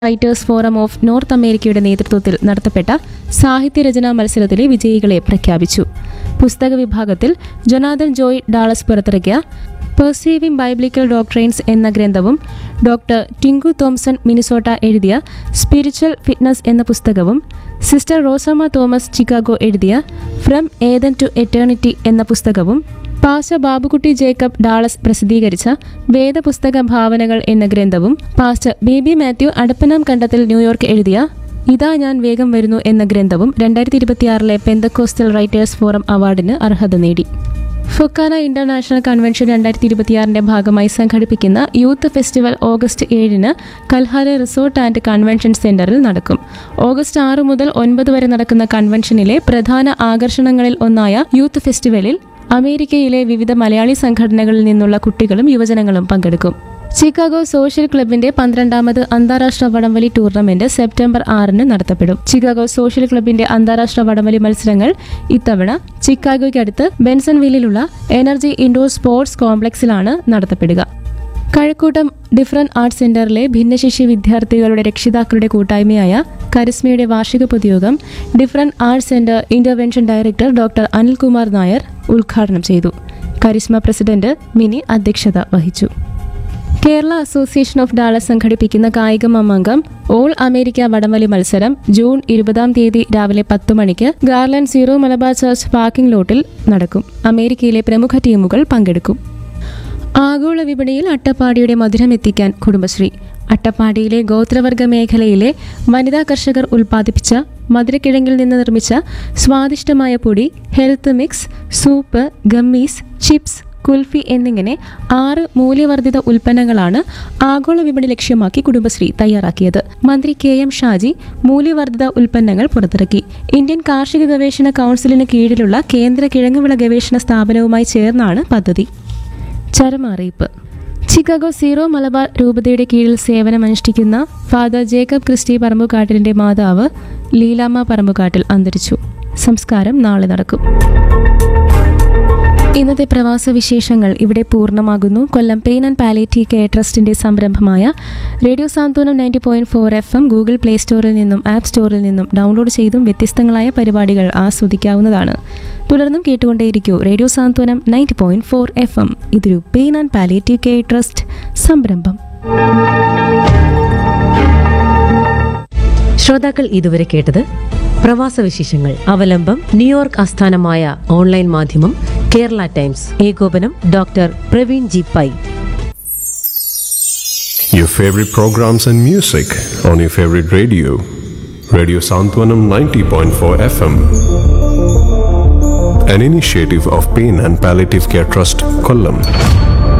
Writers forum of north അമേരിക്കയുടെ നേതൃത്വത്തിൽ നടത്തപ്പെട്ട സാഹിത്യരചനാ മത്സരത്തിലെ വിജയികളെ പ്രഖ്യാപിച്ചു പുസ്തക വിഭാഗത്തിൽ ജൊനാഥൻ ജോയ് ഡാളസ് പുറത്തിറക്കിയ പെർസീവിംഗ് ബൈബ്ലിക്കൽ ഡോക്ട്രൈൻസ് എന്ന ഗ്രന്ഥവും ഡോക്ടർ ടിങ്കു തോംസൺ മിനിസോട്ട എഴുതിയ സ്പിരിച്വൽ ഫിറ്റ്നസ് എന്ന പുസ്തകവും സിസ്റ്റർ റോസമ്മ തോമസ് ചിക്കാഗോ എഴുതിയ ഫ്രം ഏതൻ ടു എറ്റേണിറ്റി എന്ന പുസ്തകവും പാശ ബാബുക്കുട്ടി ജേക്കബ് ഡാളസ് പ്രസിദ്ധീകരിച്ച വേദപുസ്തക ഭാവനകൾ എന്ന ഗ്രന്ഥവും പാസ്റ്റർ ബേബി മാത്യു അടപ്പനം കണ്ടത്തിൽ ന്യൂയോർക്ക് എഴുതിയ ഇതാ ഞാൻ വേഗം വരുന്നു എന്ന ഗ്രന്ഥവും രണ്ടായിരത്തി ഇരുപത്തിയാറിലെ പെന്തക്കോസ്റ്റൽ റൈറ്റേഴ്സ് ഫോറം അവാർഡിന് അർഹത നേടി ഫൊക്കാന ഇന്റർനാഷണൽ കൺവെൻഷൻ രണ്ടായിരത്തി ഇരുപത്തിയാറിന്റെ ഭാഗമായി സംഘടിപ്പിക്കുന്ന യൂത്ത് ഫെസ്റ്റിവൽ ഓഗസ്റ്റ് ഏഴിന് കൽഹാര റിസോർട്ട് ആൻഡ് കൺവെൻഷൻ സെന്ററിൽ നടക്കും ഓഗസ്റ്റ് ആറ് മുതൽ ഒൻപത് വരെ നടക്കുന്ന കൺവെൻഷനിലെ പ്രധാന ആകർഷണങ്ങളിൽ ഒന്നായ യൂത്ത് ഫെസ്റ്റിവലിൽ അമേരിക്കയിലെ വിവിധ മലയാളി സംഘടനകളിൽ നിന്നുള്ള കുട്ടികളും യുവജനങ്ങളും പങ്കെടുക്കും ചിക്കാഗോ സോഷ്യൽ ക്ലബിന്റെ പന്ത്രണ്ടാമത് അന്താരാഷ്ട്ര വടംവലി ടൂർണമെന്റ് സെപ്റ്റംബർ ആറിന് നടത്തപ്പെടും ചിക്കാഗോ സോഷ്യൽ ക്ലബിന്റെ അന്താരാഷ്ട്ര വടംവലി മത്സരങ്ങൾ ഇത്തവണ ചിക്കാഗോയ്ക്കടുത്ത് ബെൻസൺവില്ലിലുള്ള എനർജി ഇൻഡോർ സ്പോർട്സ് കോംപ്ലക്സിലാണ് നടത്തപ്പെടുക കഴക്കൂട്ടം ഡിഫറൻറ്റ് ആർട്സ് സെന്ററിലെ ഭിന്നശേഷി വിദ്യാർത്ഥികളുടെ രക്ഷിതാക്കളുടെ കൂട്ടായ്മയായ കരിസ്മയുടെ വാർഷിക പൊതുയോഗം different arts centre intervention director doctor Anilkumar Nair ഉദ്ഘാടനം ചെയ്തു കരിസ്മ പ്രസിഡന്റ് മിനി അധ്യക്ഷത വഹിച്ചു കേരള അസോസിയേഷൻ ഓഫ് ഡാളസ് സംഘടിപ്പിക്കുന്ന കായിക മാമാങ്കം ഓൾ അമേരിക്ക വടംവലി മത്സരം ജൂൺ ഇരുപതാം തീയതി രാവിലെ പത്ത് മണിക്ക് Garland Syro Malabar church parking ലോട്ടിൽ നടക്കും അമേരിക്കയിലെ പ്രമുഖ ടീമുകൾ പങ്കെടുക്കും ആഗോള വിപണിയിൽ അട്ടപ്പാടിയുടെ മധുരം എത്തിക്കാൻ കുടുംബശ്രീ അട്ടപ്പാടിയിലെ ഗോത്രവർഗ മേഖലയിലെ വനിതാ കർഷകർ ഉൽപ്പാദിപ്പിച്ച മധുരക്കിഴങ്ങിൽ നിന്ന് നിർമ്മിച്ച സ്വാദിഷ്ടമായ പൊടി health mix soup gummies chips kulfi എന്നിങ്ങനെ ആറ് മൂല്യവർദ്ധിത ഉൽപ്പന്നങ്ങളാണ് ആഗോള വിപണി ലക്ഷ്യമാക്കി കുടുംബശ്രീ തയ്യാറാക്കിയത് മന്ത്രി കെ എം ഷാജി മൂല്യവർദ്ധിത ഉൽപ്പന്നങ്ങൾ പുറത്തിറക്കി ഇന്ത്യൻ കാർഷിക ഗവേഷണ കൗൺസിലിന് കീഴിലുള്ള കേന്ദ്ര കിഴങ്ങുവിള ഗവേഷണ സ്ഥാപനവുമായി ചേർന്നാണ് പദ്ധതി ചരമറിയിപ്പ് ചിക്കാഗോ സീറോ മലബാർ രൂപതയുടെ കീഴിൽ സേവനമനുഷ്ഠിക്കുന്ന ഫാദർ ജേക്കബ് ക്രിസ്റ്റി പറമ്പുകാട്ടിലിന്റെ മാതാവ് ലീലാമ്മ പറമ്പുകാട്ടിൽ അന്തരിച്ചു സംസ്കാരം നാളെ നടക്കും ഇന്നത്തെ പ്രവാസ വിശേഷങ്ങൾ ഇവിടെ പൂർണ്ണമാകുന്നു Kollam pain and palliative care ട്രസ്റ്റിന്റെ സംരംഭമായ radio Santhwanam ninety point four F M Google play സ്റ്റോറിൽ നിന്നും ആപ്പ് സ്റ്റോറിൽ നിന്നും ഡൗൺലോഡ് ചെയ്തും വ്യത്യസ്തങ്ങളായ പരിപാടികൾ ആസ്വദിക്കാവുന്നതാണ് തുടർന്നും കേട്ടുകൊണ്ടേയിരിക്കൂ radio Santhwanam ninety point four F M ഇതൊരു pain and palliative care trust സംരംഭം ശ്രോതാക്കൾ ഇതുവരെ കേട്ടത് പ്രവാസ വിശേഷങ്ങൾ അവലംബം ന്യൂയോർക്ക് ആസ്ഥാനമായ ഓൺലൈൻ മാധ്യമം കേരള ടൈംസ് ഏകോപനം doctor Praveen G Pai Your favorite programs and music on your favorite radio. Radio Santwanam 90.4 FM. An initiative of Pain and Palliative Care Trust, Kollam.